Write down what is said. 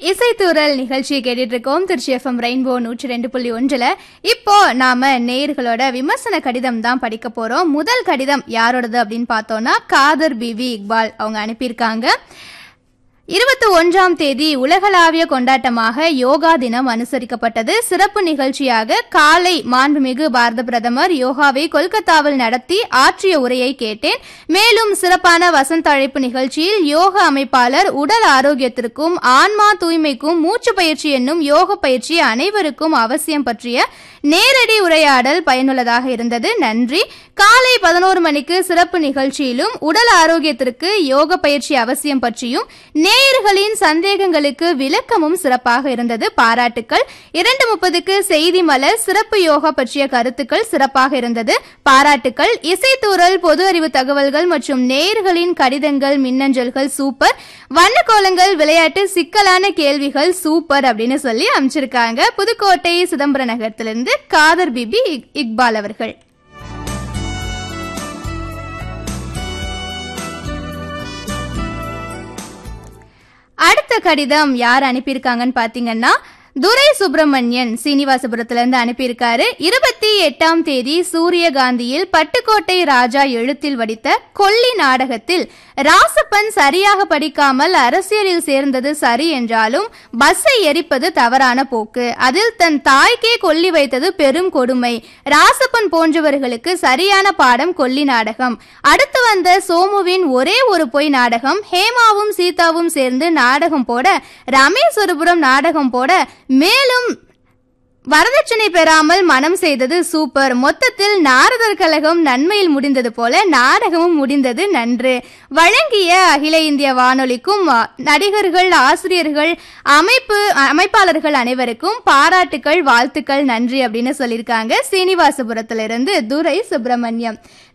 இசைத்தூரல் நிகழ்ச்சியை கேட்டுட்டு இருக்கோம் திருச்சி எஃப்எம் ரெயின்போ நூற்றி ரெண்டு புள்ளி ஒன்றில் இப்போ நாம நேயர்களோட விமர்சன கடிதம் தான் படிக்க போறோம் முதல் கடிதம் யாரோடது அப்படின்னு பார்த்தோம்னா காதர் பிவி இக்பால் அவங்க அனுப்பியிருக்காங்க இருபத்தி ஒன்றாம் தேதி உலகளாவிய கொண்டாட்டமாக யோகா தினம் அனுசரிக்கப்பட்டது சிறப்பு நிகழ்ச்சியாக காலை மாண்புமிகு பாரத பிரதமர் யோகாவை கொல்கத்தாவில் நடத்தி ஆற்றிய உரையை கேட்டேன் மேலும் சிறப்பான வசந்த அழைப்பு நிகழ்ச்சியில் யோக அமைப்பாளர் உடல் ஆரோக்கியத்திற்கும் ஆன்மா தூய்மைக்கும் மூச்சு பயிற்சி என்னும் யோக பயிற்சி அனைவருக்கும் அவசியம் பற்றிய நேரடி உரையாடல் பயனுள்ளதாக இருந்தது நன்றி காலை பதினோரு மணிக்கு சிறப்பு நிகழ்ச்சியிலும் உடல் ஆரோக்கியத்திற்கு யோக பயிற்சி அவசியம் பற்றியும் நேயர்களின் சந்தேகங்களுக்கு விளக்கமும் சிறப்பாக இருந்தது பாராட்டுக்கள் இரண்டு முப்பதுக்கு செய்தி மலர் சிறப்பு யோகா பற்றிய கருத்துக்கள் சிறப்பாக இருந்தது பாராட்டுக்கள் இசைத்தூரல் பொது அறிவு தகவல்கள் மற்றும் நேயர்களின் கடிதங்கள் மின்னஞ்சல்கள் சூப்பர் வண்ணக்கோலங்கள் விளையாட்டு சிக்கலான கேள்விகள் சூப்பர் அப்படின்னு சொல்லி அமைச்சிருக்காங்க புதுக்கோட்டை சிதம்பர நகரத்திலிருந்து காதர் பிபி இக்- இக்பால் அவர்கள் அடுத்த கடிதம் யார் அனுப்பியிருக்காங்கன்னு பாத்தீங்கன்னா துரை சுப்பிரமணியன் சீனிவாசபுரத்துல இருந்து அனுப்பியிருக்காரு இருபத்தி எட்டாம் தேதி சூரியகாந்தியில் பட்டுக்கோட்டை ராஜா எழுத்தில் வடித்த கொல்லி நாடகத்தில் ராசப்பன் சரியாக படிக்காமல் அரசியலில் சேர்ந்தது சரி என்றாலும் பஸ்ஸை எரிப்பது தவறான போக்கு அதில் தன் தாய்க்கே கொல்லி வைத்தது பெரும் கொடுமை ராசப்பன் போன்றவர்களுக்கு சரியான பாடம் கொல்லி நாடகம் அடுத்து வந்த சோமுவின் ஒரே ஒரு பொய் நாடகம் ஹேமாவும் சீதாவும் சேர்ந்து நாடகம் போட ரமேஸ்வரபுரம் நாடகம் போட மேலும் வரதட்சணை பெறாமல் மனம் செய்தது சூப்பர் மொத்தத்தில் நாரதர் கழகம் நன்மையில் முடிந்தது போல நாடகமும் முடிந்தது நன்று வழங்கிய அகில இந்திய வானொலிக்கும் அ, நடிகர்கள் ஆசிரியர்கள் அமைப்பு அமைப்பாளர்கள் அனைவருக்கும் பாராட்டுக்கள் வாழ்த்துக்கள் நன்றி அப்படின்னு சொல்லியிருக்காங்க சீனிவாசபுரத்திலிருந்து துரை சுப்பிரமணியம்